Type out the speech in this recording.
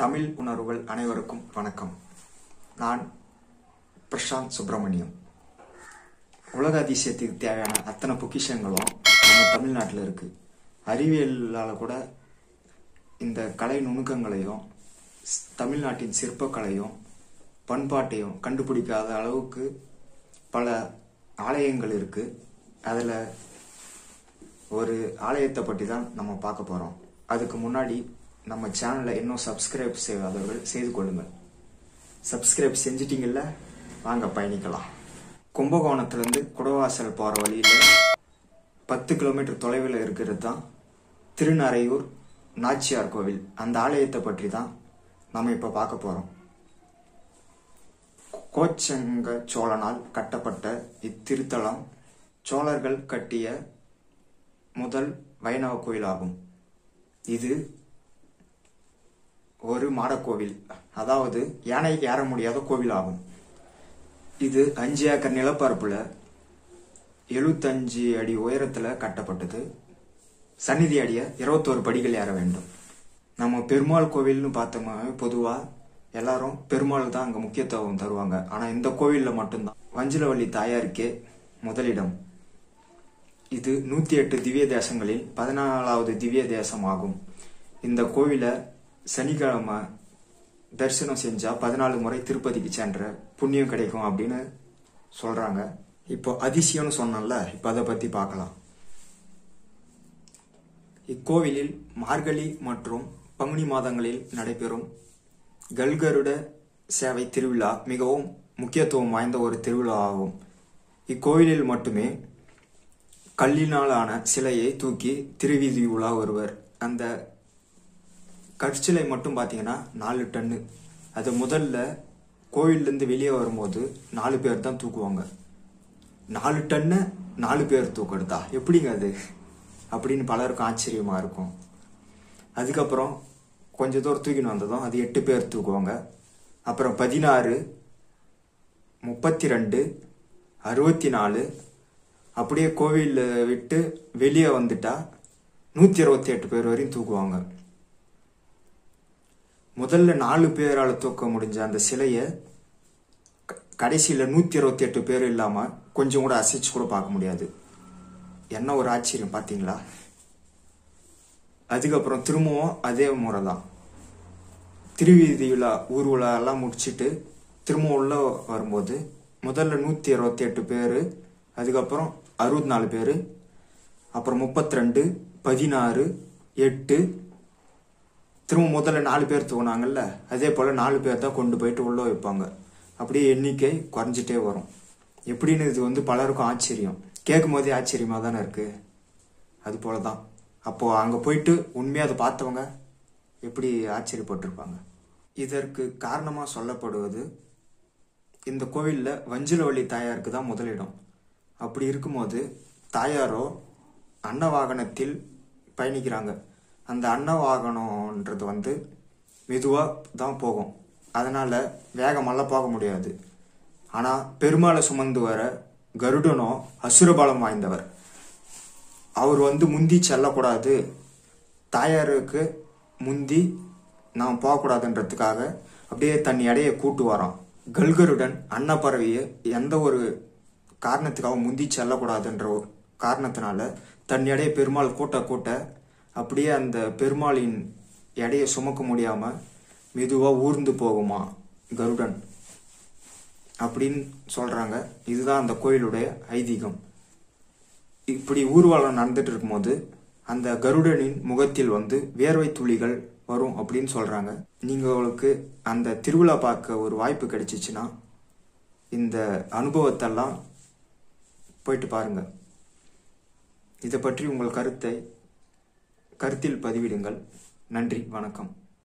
தமிழ் உணர்வுகள் அனைவருக்கும் வணக்கம் நான் பிரசாந்த் சுப்பிரமணியம் உலக அதிசயத்துக்கு தேவையான அத்தனை பொக்கிஷங்களும் நம்ம தமிழ்நாட்டில் இருக்கு அறிவியலால் கூட இந்த கலை நுணுக்கங்களையும் ஸ்- தமிழ்நாட்டின் சிற்பக்கலையும் பண்பாட்டையும் கண்டுபிடிக்காத அளவுக்கு பல ஆலயங்கள் இருக்கு அதில் ஒரு ஆலயத்தை பற்றி தான் நம்ம பார்க்க போகிறோம் அதுக்கு முன்னாடி நம்ம சேனலை இன்னும் சப்ஸ்கிரைப் செய்யாதவர்கள் செய்து கொள்ளுங்கள் சப்ஸ்கிரைப் செஞ்சிட்டீங்கல்ல வாங்க பயணிக்கலாம் கும்பகோணத்துலேருந்து குடவாசல் போகிற வழியில் பத்து கிலோமீட்டர் தொலைவில் இருக்கிறது தான் திருநறையூர் நாச்சியார் கோவில் அந்த ஆலயத்தை பற்றி தான் நம்ம இப்போ பார்க்க போகிறோம் கோச்சங்க சோழனால் கட்டப்பட்ட இத்திருத்தலம் சோழர்கள் கட்டிய முதல் வைணவ கோயிலாகும் இது ஒரு மாடக்கோவில் அதாவது யானை ஏற முடியாத கோவில் ஆகும் இது அஞ்சு ஏக்கர் நிலப்பரப்புல எழுபத்தஞ்சு அடி உயரத்துல கட்டப்பட்டது சந்நிதி அடிய இருபத்தோரு படிகள் ஏற வேண்டும் நம்ம பெருமாள் கோவில்னு பார்த்தோம்னா பொதுவா எல்லாரும் பெருமாள் தான் அங்க முக்கியத்துவம் தருவாங்க ஆனா இந்த கோவில்ல மட்டும்தான் வஞ்சிலவள்ளி தாயாருக்கே முதலிடம் இது நூத்தி எட்டு திவ்ய தேசங்களில் பதினாலாவது திவ்ய தேசம் ஆகும் இந்த கோவிலை சனிக்கிழமை தரிசனம் செஞ்சா பதினாலு முறை திருப்பதிக்கு சென்ற புண்ணியம் கிடைக்கும் அப்படின்னு சொல்றாங்க இப்போ அதிசயம்னு சொன்னோம்ல இப்போ அதை பத்தி பார்க்கலாம் இக்கோவிலில் மார்கழி மற்றும் பங்குனி மாதங்களில் நடைபெறும் கல்கருட சேவை திருவிழா மிகவும் முக்கியத்துவம் வாய்ந்த ஒரு திருவிழா ஆகும் இக்கோவிலில் மட்டுமே கல்லினாலான சிலையை தூக்கி திருவீதி உலா வருவர் அந்த கற்சிலை மட்டும் பார்த்தீங்கன்னா நாலு டன்னு அது முதல்ல கோவில்லேருந்து வெளியே வரும்போது நாலு பேர் தான் தூக்குவாங்க நாலு டன்னு நாலு பேர் தூக்கெடுத்தா எப்படிங்க அது அப்படின்னு பலருக்கும் ஆச்சரியமா இருக்கும் அதுக்கப்புறம் கொஞ்ச தூரம் தூக்கின்னு வந்ததும் அது எட்டு பேர் தூக்குவாங்க அப்புறம் பதினாறு முப்பத்தி ரெண்டு அறுபத்தி நாலு அப்படியே கோவில் விட்டு வெளியே வந்துட்டா நூற்றி இருபத்தி எட்டு பேர் வரையும் தூக்குவாங்க முதல்ல நாலு பேரால் தூக்க முடிஞ்ச அந்த சிலையை க- கடைசியில நூற்றி இருபத்தி எட்டு பேர் இல்லாம கொஞ்சம் கூட அசைச்சு கூட பார்க்க முடியாது என்ன ஒரு ஆச்சரியம் பார்த்தீங்களா அதுக்கப்புறம் திரும்பவும் அதே முறை தான் திருவீதி விழா ஊர்வலா எல்லாம் முடிச்சிட்டு திரும்ப உள்ள வரும்போது முதல்ல நூற்றி இருபத்தி எட்டு பேர் அதுக்கப்புறம் அறுபத்தி நாலு பேர் அப்புறம் முப்பத்தி ரெண்டு பதினாறு எட்டு திரும்ப முதல்ல நாலு பேர் தூக்குனாங்கல்ல அதே போல் நாலு பேர் தான் கொண்டு போயிட்டு உள்ள வைப்பாங்க அப்படியே எண்ணிக்கை குறைஞ்சிட்டே வரும் எப்படின்னு இது வந்து பலருக்கும் ஆச்சரியம் கேட்கும் போதே ஆச்சரியமா தானே இருக்கு அது போல தான் அப்போ அங்க போயிட்டு உண்மையா அதை பார்த்தவங்க எப்படி ஆச்சரியப்பட்டிருப்பாங்க இதற்கு காரணமா சொல்லப்படுவது இந்த கோவில்ல வஞ்சிலவள்ளி தாயாருக்கு தான் முதலிடம் அப்படி இருக்கும்போது தாயாரோ அன்ன வாகனத்தில் பயணிக்கிறாங்க அந்த அன்ன வாகனம்ன்றது வந்து மெதுவா தான் போகும் அதனால வேகமெல்லாம் போக முடியாது ஆனா பெருமாளை சுமந்து வர கருடனோ அசுரபலம் வாய்ந்தவர் அவர் வந்து முந்தி செல்லக்கூடாது தாயாருக்கு முந்தி நாம் போகக்கூடாதுன்றதுக்காக அப்படியே தன் எடையை கூட்டு வரான் கல்கருடன் அன்னப்பறவையை எந்த ஒரு காரணத்துக்காக முந்தி செல்லக்கூடாதுன்ற ஒரு காரணத்தினால தன் எடையை பெருமாள் கூட்ட கூட்ட அப்படியே அந்த பெருமாளின் எடையை சுமக்க முடியாம மெதுவா ஊர்ந்து போகுமா கருடன் அப்படின்னு சொல்றாங்க இதுதான் அந்த கோயிலுடைய ஐதீகம் இப்படி ஊர்வலம் நடந்துட்டு இருக்கும்போது அந்த கருடனின் முகத்தில் வந்து வேர்வை துளிகள் வரும் அப்படின்னு சொல்றாங்க நீங்க உங்களுக்கு அந்த திருவிழா பார்க்க ஒரு வாய்ப்பு கிடைச்சிச்சுன்னா இந்த அனுபவத்தெல்லாம் போயிட்டு பாருங்க இதை பற்றி உங்கள் கருத்தை கருத்தில் பதிவிடுங்கள் நன்றி வணக்கம்